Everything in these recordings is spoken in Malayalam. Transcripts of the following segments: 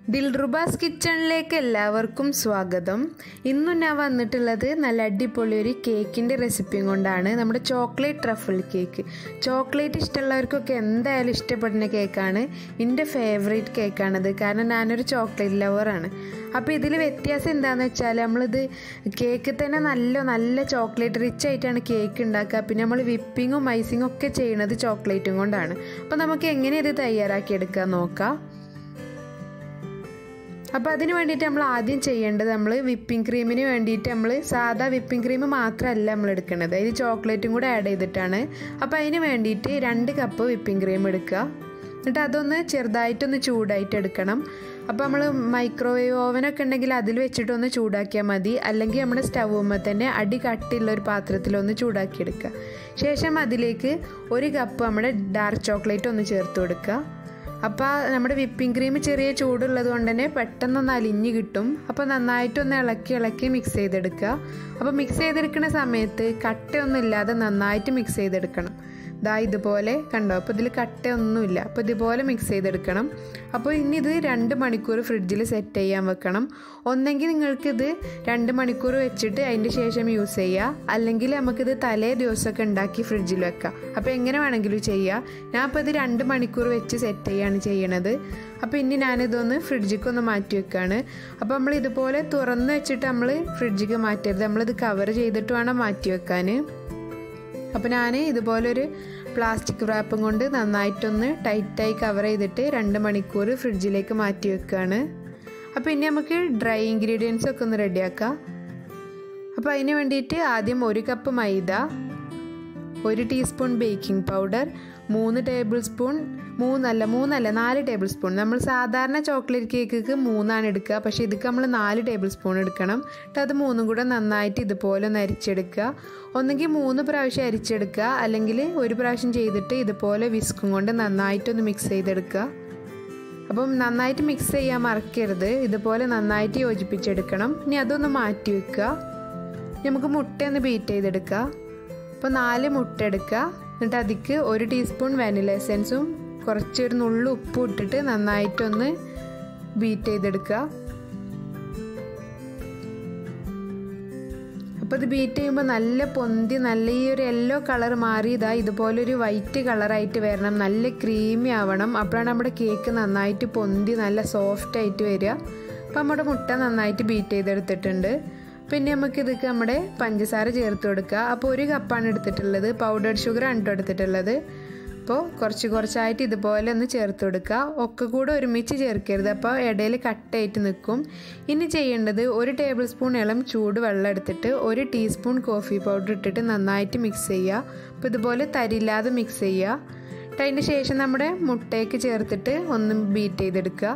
ദിൽറുബാസ് കിച്ചണിലേക്ക് എല്ലാവർക്കും സ്വാഗതം ഇന്നും ഞാൻ വന്നിട്ടുള്ളത് നല്ല അടിപൊളി ഒരു കേക്കിൻ്റെ റെസിപ്പിയും കൊണ്ടാണ് നമ്മുടെ ചോക്ലേറ്റ് ട്രഫിൾ കേക്ക് ചോക്ലേറ്റ് ഇഷ്ടമുള്ളവർക്കൊക്കെ എന്തായാലും ഇഷ്ടപ്പെടുന്ന കേക്കാണ് എൻ്റെ ഫേവറേറ്റ് കേക്കാണത് കാരണം ഞാനൊരു ചോക്ലേറ്റ് ലവറാണ് അപ്പോൾ ഇതിൽ വ്യത്യാസം എന്താണെന്ന് വെച്ചാൽ നമ്മളിത് കേക്ക് തന്നെ നല്ല നല്ല ചോക്ലേറ്റ് റിച്ച് ആയിട്ടാണ് കേക്ക് ഉണ്ടാക്കുക പിന്നെ നമ്മൾ വിപ്പിങ്ങും ഐസിങ്ങും ഒക്കെ ചെയ്യണത് ചോക്ലേറ്റും കൊണ്ടാണ് അപ്പോൾ നമുക്ക് എങ്ങനെ ഇത് തയ്യാറാക്കി എടുക്കാൻ നോക്കാം അപ്പോൾ അതിന് വേണ്ടിയിട്ട് നമ്മൾ ആദ്യം ചെയ്യേണ്ടത് നമ്മൾ വിപ്പിംഗ് ക്രീമിന് വേണ്ടിയിട്ട് നമ്മൾ സാധാ വിപ്പിംഗ് ക്രീം മാത്രമല്ല നമ്മൾ എടുക്കുന്നത് അതിൽ ചോക്ലേറ്റും കൂടെ ആഡ് ചെയ്തിട്ടാണ് അപ്പോൾ അതിന് വേണ്ടിയിട്ട് രണ്ട് കപ്പ് വിപ്പിംഗ് ക്രീം എടുക്കുക എന്നിട്ട് അതൊന്ന് ചെറുതായിട്ടൊന്ന് ചൂടായിട്ട് എടുക്കണം അപ്പോൾ നമ്മൾ മൈക്രോവേവ് ഓവനൊക്കെ ഉണ്ടെങ്കിൽ അതിൽ വെച്ചിട്ടൊന്ന് ചൂടാക്കിയാൽ മതി അല്ലെങ്കിൽ നമ്മുടെ സ്റ്റൗമ്മ തന്നെ അടി കട്ടിയുള്ള ഒരു പാത്രത്തിലൊന്ന് ചൂടാക്കി എടുക്കുക ശേഷം അതിലേക്ക് ഒരു കപ്പ് നമ്മുടെ ഡാർക്ക് ചോക്ലേറ്റ് ഒന്ന് ചേർത്ത് കൊടുക്കുക അപ്പോൾ നമ്മുടെ വിപ്പിംഗ് ക്രീം ചെറിയ ചൂടുള്ളത് കൊണ്ട് തന്നെ പെട്ടെന്നൊന്ന് അലിഞ്ഞ് കിട്ടും അപ്പോൾ നന്നായിട്ടൊന്ന് ഇളക്കി ഇളക്കി മിക്സ് ചെയ്തെടുക്കുക അപ്പോൾ മിക്സ് ചെയ്തെടുക്കുന്ന സമയത്ത് കട്ടയൊന്നും ഇല്ലാതെ നന്നായിട്ട് മിക്സ് ചെയ്തെടുക്കണം ദാ ഇതുപോലെ കണ്ടോ അപ്പോൾ ഇതിൽ കട്ടയൊന്നുമില്ല അപ്പോൾ ഇതുപോലെ മിക്സ് ചെയ്തെടുക്കണം അപ്പോൾ ഇനി ഇത് രണ്ട് മണിക്കൂർ ഫ്രിഡ്ജിൽ സെറ്റ് ചെയ്യാൻ വെക്കണം ഒന്നെങ്കിൽ നിങ്ങൾക്കിത് രണ്ട് മണിക്കൂർ വെച്ചിട്ട് അതിൻ്റെ ശേഷം യൂസ് ചെയ്യുക അല്ലെങ്കിൽ നമുക്കിത് തലേ ദിവസമൊക്കെ ഉണ്ടാക്കി ഫ്രിഡ്ജിൽ വെക്കാം അപ്പോൾ എങ്ങനെ വേണമെങ്കിലും ചെയ്യാം ഞാൻ അപ്പോൾ ഇത് രണ്ട് മണിക്കൂർ വെച്ച് സെറ്റ് ചെയ്യാണ് ചെയ്യണത് അപ്പോൾ ഇനി ഞാനിതൊന്ന് ഫ്രിഡ്ജിലേക്ക് ഒന്ന് മാറ്റി വെക്കുകയാണ് അപ്പോൾ നമ്മൾ ഇതുപോലെ തുറന്ന് വെച്ചിട്ട് നമ്മൾ ഫ്രിഡ്ജിക്ക് മാറ്റരുത് നമ്മളിത് കവർ ചെയ്തിട്ട് വേണം മാറ്റി വെക്കാൻ അപ്പോൾ ഞാൻ ഇതുപോലൊരു പ്ലാസ്റ്റിക് റാപ്പും കൊണ്ട് നന്നായിട്ടൊന്ന് ടൈറ്റായി കവർ ചെയ്തിട്ട് രണ്ട് മണിക്കൂർ ഫ്രിഡ്ജിലേക്ക് മാറ്റി വെക്കുകയാണ് അപ്പോൾ ഇനി നമുക്ക് ഡ്രൈ ഇൻഗ്രീഡിയൻസ് ഒക്കെ ഒന്ന് റെഡിയാക്കാം അപ്പോൾ അതിന് വേണ്ടിയിട്ട് ആദ്യം ഒരു കപ്പ് മൈദ ഒരു ടീസ്പൂൺ ബേക്കിംഗ് പൗഡർ മൂന്ന് ടേബിൾ സ്പൂൺ മൂന്നല്ല മൂന്നല്ല നാല് ടേബിൾ സ്പൂൺ നമ്മൾ സാധാരണ ചോക്ലേറ്റ് കേക്ക് മൂന്നാണ് എടുക്കുക പക്ഷേ ഇതൊക്കെ നമ്മൾ നാല് ടേബിൾ സ്പൂൺ എടുക്കണം എന്നിട്ട് അത് മൂന്നും കൂടെ നന്നായിട്ട് ഇതുപോലെ ഒന്ന് അരിച്ചെടുക്കുക ഒന്നുകിൽ മൂന്ന് പ്രാവശ്യം അരിച്ചെടുക്കുക അല്ലെങ്കിൽ ഒരു പ്രാവശ്യം ചെയ്തിട്ട് ഇതുപോലെ വിസ്കും കൊണ്ട് നന്നായിട്ടൊന്ന് മിക്സ് ചെയ്തെടുക്കുക അപ്പം നന്നായിട്ട് മിക്സ് ചെയ്യാൻ മറക്കരുത് ഇതുപോലെ നന്നായിട്ട് യോജിപ്പിച്ചെടുക്കണം ഇനി അതൊന്ന് മാറ്റി വെക്കുക നമുക്ക് മുട്ട ഒന്ന് ബീറ്റ് ചെയ്തെടുക്കുക അപ്പോൾ നാല് മുട്ട എടുക്കുക എന്നിട്ട് അതിക്ക് ഒരു ടീസ്പൂൺ വാനില എസെൻസും കുറച്ചൊരു നുള്ളു ഉപ്പും ഇട്ടിട്ട് നന്നായിട്ടൊന്ന് ബീറ്റ് ചെയ്തെടുക്കുക അപ്പോൾ ഇത് ബീറ്റ് ചെയ്യുമ്പോൾ നല്ല പൊന്തി നല്ല ഈ ഒരു യെല്ലോ കളർ മാറി ഇതാ ഇതുപോലൊരു വൈറ്റ് കളറായിട്ട് വരണം നല്ല ക്രീമി ആവണം അപ്പോഴാണ് നമ്മുടെ കേക്ക് നന്നായിട്ട് പൊന്തി നല്ല സോഫ്റ്റ് ആയിട്ട് വരിക അപ്പോൾ നമ്മുടെ മുട്ട നന്നായിട്ട് ബീറ്റ് ചെയ്തെടുത്തിട്ടുണ്ട് പിന്നെ നമുക്ക് ഇതൊക്കെ നമ്മുടെ പഞ്ചസാര ചേർത്ത് കൊടുക്കുക അപ്പോൾ ഒരു കപ്പാണ് എടുത്തിട്ടുള്ളത് പൗഡർഡ് ഷുഗർ ആണ് കേട്ടോ എടുത്തിട്ടുള്ളത് അപ്പോൾ കുറച്ച് കുറച്ചായിട്ട് ഇതുപോലെ ഒന്ന് ചേർത്ത് കൊടുക്കുക ഒക്കെ കൂടെ ഒരുമിച്ച് ചേർക്കരുത് അപ്പോൾ ഇടയിൽ കട്ടായിട്ട് നിൽക്കും ഇനി ചെയ്യേണ്ടത് ഒരു ടേബിൾ സ്പൂൺ ഇളം ചൂട് വെള്ളം എടുത്തിട്ട് ഒരു ടീസ്പൂൺ കോഫി പൗഡർ ഇട്ടിട്ട് നന്നായിട്ട് മിക്സ് ചെയ്യുക അപ്പോൾ ഇതുപോലെ തരില്ലാതെ മിക്സ് ചെയ്യുക എന്നിട്ട് അതിന് ശേഷം നമ്മുടെ മുട്ടയ്ക്ക് ചേർത്തിട്ട് ഒന്ന് ബീറ്റ് ചെയ്തെടുക്കുക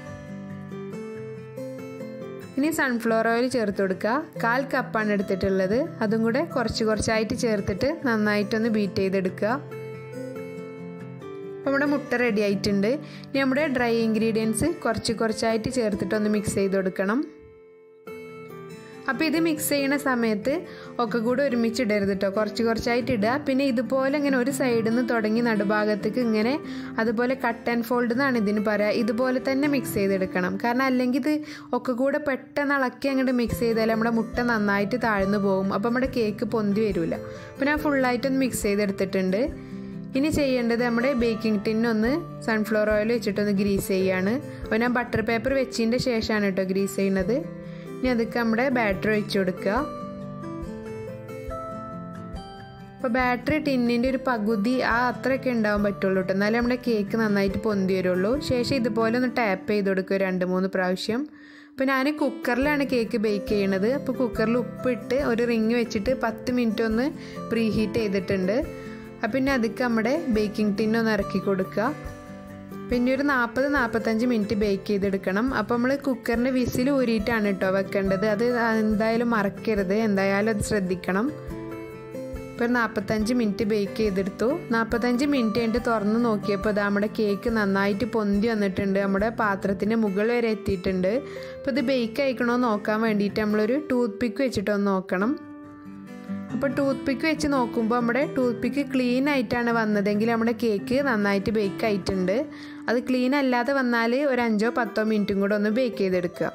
ഇനി സൺഫ്ലവർ ഓയിൽ ചേർത്ത് കൊടുക്കുക കാൽ കപ്പാണ് എടുത്തിട്ടുള്ളത് അതും കൂടെ കുറച്ച് കുറച്ചായിട്ട് ചേർത്തിട്ട് നന്നായിട്ടൊന്ന് ബീറ്റ് ചെയ്തെടുക്കുക അപ്പോൾ നമ്മുടെ മുട്ട റെഡി ആയിട്ടുണ്ട് ഇനി നമ്മുടെ ഡ്രൈ ഇൻഗ്രീഡിയൻസ് കുറച്ച് കുറച്ചായിട്ട് ചേർത്തിട്ട് ഒന്ന് മിക്സ് ചെയ്ത് കൊടുക്കണം അപ്പോൾ ഇത് മിക്സ് ചെയ്യുന്ന സമയത്ത് ഒക്കെ കൂടെ ഒരുമിച്ച് ഇടരുത് കേട്ടോ കുറച്ച് കുറച്ചായിട്ട് ഇടുക പിന്നെ ഇതുപോലെ ഇങ്ങനെ ഒരു സൈഡിൽ നിന്ന് തുടങ്ങി നടുഭാഗത്തേക്ക് ഇങ്ങനെ അതുപോലെ കട്ട് ആൻഡ് ഫോൾഡ് എന്നാണ് ഇതിന് പറയുക ഇതുപോലെ തന്നെ മിക്സ് ചെയ്തെടുക്കണം കാരണം അല്ലെങ്കിൽ ഇത് ഒക്കെ കൂടെ പെട്ടെന്ന് ഇളക്കി അങ്ങോട്ട് മിക്സ് ചെയ്താൽ നമ്മുടെ മുട്ട നന്നായിട്ട് താഴ്ന്നു പോകും അപ്പോൾ നമ്മുടെ കേക്ക് പൊന്തി വരില്ല അപ്പോൾ ഞാൻ ഫുള്ളായിട്ടൊന്ന് മിക്സ് ചെയ്തെടുത്തിട്ടുണ്ട് ഇനി ചെയ്യേണ്ടത് നമ്മുടെ ബേക്കിംഗ് ടിന്നൊന്ന് സൺഫ്ലവർ ഓയിൽ വെച്ചിട്ടൊന്ന് ഗ്രീസ് ചെയ്യാണ് അപ്പോൾ ഞാൻ ബട്ടർ പേപ്പർ വെച്ചതിൻ്റെ ശേഷമാണ് കേട്ടോ ഗ്രീസ് ചെയ്യുന്നത് ഇനി അതൊക്കെ നമ്മുടെ ബാറ്ററി ഒഴിച്ചു കൊടുക്കുക അപ്പോൾ ബാറ്ററി ടിന്നിൻ്റെ ഒരു പകുതി ആ അത്രയൊക്കെ ഉണ്ടാവാൻ പറ്റുള്ളൂ കേട്ടോ എന്നാലേ നമ്മുടെ കേക്ക് നന്നായിട്ട് പൊന്തി വരുള്ളൂ ശേഷം ഇതുപോലെ ഒന്ന് ടാപ്പ് ചെയ്ത് കൊടുക്കുക രണ്ട് മൂന്ന് പ്രാവശ്യം അപ്പോൾ ഞാൻ കുക്കറിലാണ് കേക്ക് ബേക്ക് ചെയ്യണത് അപ്പോൾ കുക്കറിൽ ഉപ്പിട്ട് ഒരു റിങ് വെച്ചിട്ട് പത്ത് മിനിറ്റ് ഒന്ന് പ്രീ ഹീറ്റ് ചെയ്തിട്ടുണ്ട് അപ്പം പിന്നെ അതൊക്കെ നമ്മുടെ ബേക്കിംഗ് ടിന്നൊന്ന് ഇറക്കി കൊടുക്കുക പിന്നെ ഒരു നാൽപ്പത് നാൽപ്പത്തഞ്ച് മിനിറ്റ് ബേക്ക് ചെയ്തെടുക്കണം അപ്പോൾ നമ്മൾ കുക്കറിൻ്റെ വിസിൽ ഊരിയിട്ടാണ് കേട്ടോ വെക്കേണ്ടത് അത് എന്തായാലും മറക്കരുത് എന്തായാലും അത് ശ്രദ്ധിക്കണം ഇപ്പോൾ നാൽപ്പത്തഞ്ച് മിനിറ്റ് ബേക്ക് ചെയ്തെടുത്തു നാൽപ്പത്തഞ്ച് മിനിറ്റ് കഴിഞ്ഞിട്ട് തുറന്ന് നോക്കിയപ്പോൾ ഇത് നമ്മുടെ കേക്ക് നന്നായിട്ട് പൊന്തി വന്നിട്ടുണ്ട് നമ്മുടെ പാത്രത്തിൻ്റെ മുകൾ വരെ എത്തിയിട്ടുണ്ട് അപ്പോൾ ഇത് ബേക്ക് ആയിക്കണോ നോക്കാൻ വേണ്ടിയിട്ട് നമ്മളൊരു ടൂത്ത് പിക്ക് വെച്ചിട്ടൊന്ന് നോക്കണം അപ്പോൾ ടൂത്ത് പിക്ക് വെച്ച് നോക്കുമ്പോൾ നമ്മുടെ ടൂത്ത് പിക്ക് ക്ലീൻ ആയിട്ടാണ് വന്നതെങ്കിൽ നമ്മുടെ കേക്ക് നന്നായിട്ട് ബേക്ക് ആയിട്ടുണ്ട് അത് ക്ലീൻ അല്ലാതെ വന്നാൽ ഒരു അഞ്ചോ പത്തോ മിനിറ്റും കൂടെ ഒന്ന് ബേക്ക് ചെയ്തെടുക്കുക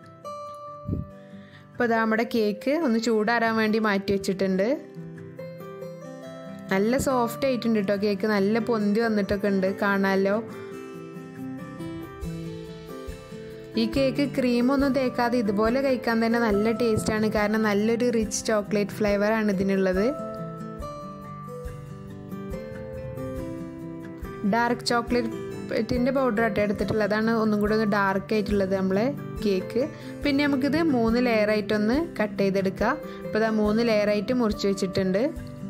അപ്പോൾ ഇതാ നമ്മുടെ കേക്ക് ഒന്ന് ചൂടാറാൻ വേണ്ടി മാറ്റി വെച്ചിട്ടുണ്ട് നല്ല സോഫ്റ്റ് ആയിട്ടുണ്ട് കേട്ടോ കേക്ക് നല്ല പൊന്തി വന്നിട്ടൊക്കെ ഉണ്ട് കാണാമല്ലോ ഈ കേക്ക് ക്രീമൊന്നും തേക്കാതെ ഇതുപോലെ കഴിക്കാൻ തന്നെ നല്ല ടേസ്റ്റാണ് കാരണം നല്ലൊരു റിച്ച് ചോക്ലേറ്റ് ഫ്ലേവർ ആണ് ഇതിനുള്ളത് ഡാർക്ക് ചോക്ലേറ്റിൻ്റെ പൗഡർ ആയിട്ട് എടുത്തിട്ടുള്ളത് അതാണ് ഒന്നും കൂടി ഒന്ന് ഡാർക്ക് ആയിട്ടുള്ളത് നമ്മളെ കേക്ക് പിന്നെ നമുക്കിത് മൂന്ന് ലെയർ ആയിട്ടൊന്ന് കട്ട് ചെയ്തെടുക്കാം ഇപ്പോൾ ഇതാ മൂന്ന് ലെയർ ആയിട്ട് മുറിച്ച് വെച്ചിട്ടുണ്ട്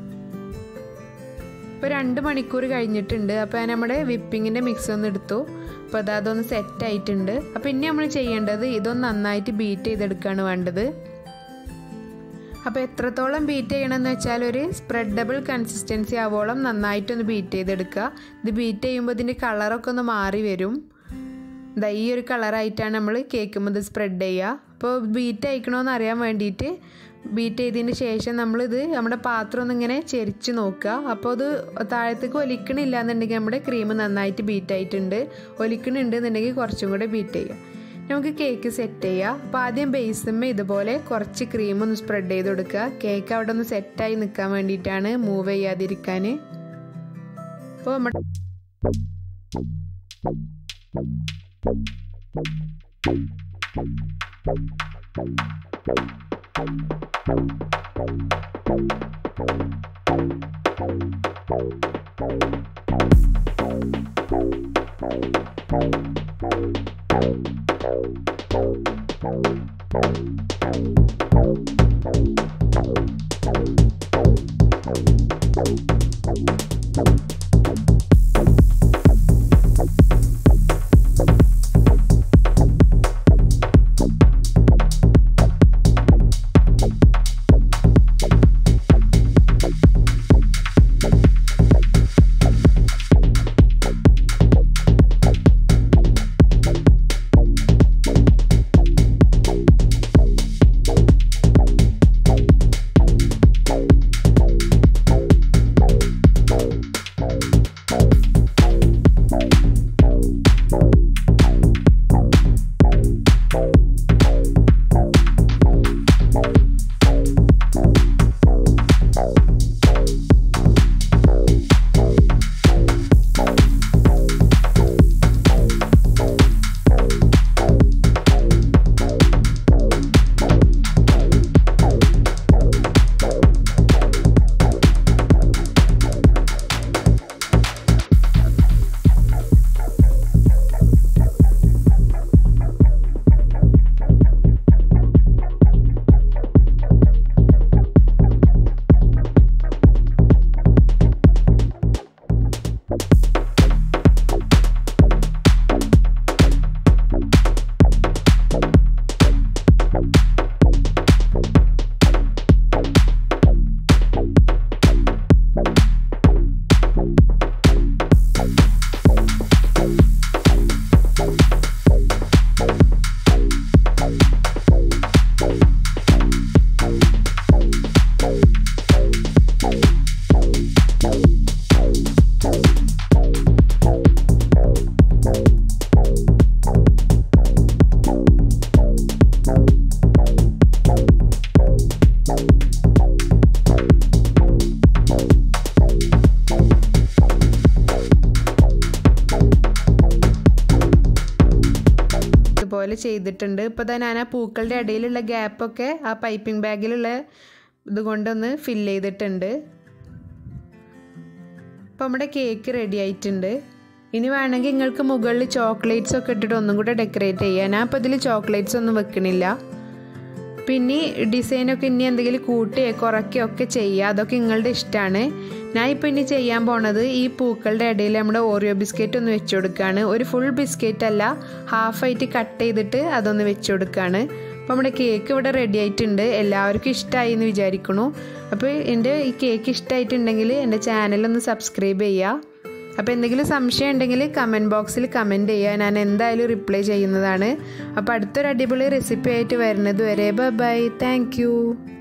ഇപ്പോൾ രണ്ട് മണിക്കൂർ കഴിഞ്ഞിട്ടുണ്ട് അപ്പോൾ നമ്മുടെ വിപ്പിങ്ങിൻ്റെ മിക്സ് ഒന്ന് എടുത്തു അപ്പോൾ അത് അതൊന്ന് സെറ്റ് ആയിട്ടുണ്ട് അപ്പോൾ ഇനി നമ്മൾ ചെയ്യേണ്ടത് ഇതൊന്ന് നന്നായിട്ട് ബീറ്റ് ചെയ്തെടുക്കുകയാണ് വേണ്ടത് അപ്പോൾ എത്രത്തോളം ബീറ്റ് ചെയ്യണമെന്ന് വെച്ചാൽ ഒരു സ്പ്രെഡബിൾ കൺസിസ്റ്റൻസി ആവോളം നന്നായിട്ടൊന്ന് ബീറ്റ് ചെയ്തെടുക്കുക ഇത് ബീറ്റ് ചെയ്യുമ്പോൾ ഇതിൻ്റെ കളറൊക്കെ ഒന്ന് മാറി വരും ഇതാ ഈ ഒരു കളറായിട്ടാണ് നമ്മൾ കേൾക്കുമ്പോൾ ഇത് സ്പ്രെഡ് ചെയ്യുക അപ്പോൾ ബീറ്റ് അയക്കണമെന്ന് അറിയാൻ വേണ്ടിയിട്ട് ബീറ്റ് ചെയ്തതിന് ശേഷം നമ്മളിത് നമ്മുടെ പാത്രം ഒന്ന് ഇങ്ങനെ ചെരിച്ച് നോക്കുക അപ്പോൾ അത് താഴത്തേക്ക് ഒലിക്കണില്ല എന്നുണ്ടെങ്കിൽ നമ്മുടെ ക്രീം നന്നായിട്ട് ബീറ്റ് ആയിട്ടുണ്ട് ഒലിക്കണുണ്ട് എന്നുണ്ടെങ്കിൽ കുറച്ചും കൂടെ ബീറ്റ് ചെയ്യുക നമുക്ക് കേക്ക് സെറ്റ് ചെയ്യാം അപ്പോൾ ആദ്യം ബേസുമ്മ ഇതുപോലെ കുറച്ച് ക്രീം ഒന്ന് സ്പ്രെഡ് ചെയ്ത് കൊടുക്കുക കേക്ക് അവിടെ ഒന്ന് സെറ്റായി നിൽക്കാൻ വേണ്ടിയിട്ടാണ് മൂവ് ചെയ്യാതിരിക്കാൻ അപ്പോൾ നമ്മുടെ ഇതുപോലെ ചെയ്തിട്ടുണ്ട് ഇപ്പോൾ തന്നെ ഞാൻ ആ പൂക്കളുടെ ഇടയിലുള്ള ഗ്യാപ്പൊക്കെ ആ പൈപ്പിംഗ് ബാഗിലുള്ള ഇത് കൊണ്ടൊന്ന് ഫില്ല് ചെയ്തിട്ടുണ്ട് അപ്പോൾ നമ്മുടെ കേക്ക് റെഡി ആയിട്ടുണ്ട് ഇനി വേണമെങ്കിൽ നിങ്ങൾക്ക് മുകളിൽ ചോക്ലേറ്റ്സ് ഒക്കെ ഇട്ടിട്ട് ഒന്നും കൂടെ ഡെക്കറേറ്റ് ചെയ്യാം ഞാൻ അപ്പോൾ ഇതിൽ ചോക്ലേറ്റ്സ് ഒന്നും വെക്കണില്ല പിന്നെ ഡിസൈനൊക്കെ ഇനി എന്തെങ്കിലും കൂട്ടുകയോ കുറയ്ക്കുകയോ ഒക്കെ ചെയ്യുക അതൊക്കെ നിങ്ങളുടെ ഇഷ്ടമാണ് ഞാൻ ഇപ്പോൾ ഇനി ചെയ്യാൻ പോണത് ഈ പൂക്കളുടെ ഇടയിൽ നമ്മുടെ ഓറിയോ ബിസ്ക്കറ്റ് ഒന്ന് വെച്ച് കൊടുക്കുകയാണ് ഒരു ഫുൾ ബിസ്ക്കറ്റ് അല്ല ഹാഫായിട്ട് കട്ട് ചെയ്തിട്ട് അതൊന്ന് വെച്ച് കൊടുക്കുകയാണ് അപ്പോൾ നമ്മുടെ കേക്ക് ഇവിടെ റെഡി ആയിട്ടുണ്ട് എല്ലാവർക്കും ഇഷ്ടമായി എന്ന് വിചാരിക്കണു അപ്പോൾ എൻ്റെ ഈ കേക്ക് ഇഷ്ടമായിട്ടുണ്ടെങ്കിൽ എൻ്റെ ചാനലൊന്ന് സബ്സ്ക്രൈബ് ചെയ്യുക അപ്പോൾ എന്തെങ്കിലും സംശയം ഉണ്ടെങ്കിൽ കമൻറ്റ് ബോക്സിൽ കമൻറ്റ് ചെയ്യുക ഞാൻ എന്തായാലും റിപ്ലൈ ചെയ്യുന്നതാണ് അപ്പോൾ അടുത്തൊരു അടിപൊളി റെസിപ്പി ആയിട്ട് വരുന്നത് വരെ ബൈ താങ്ക്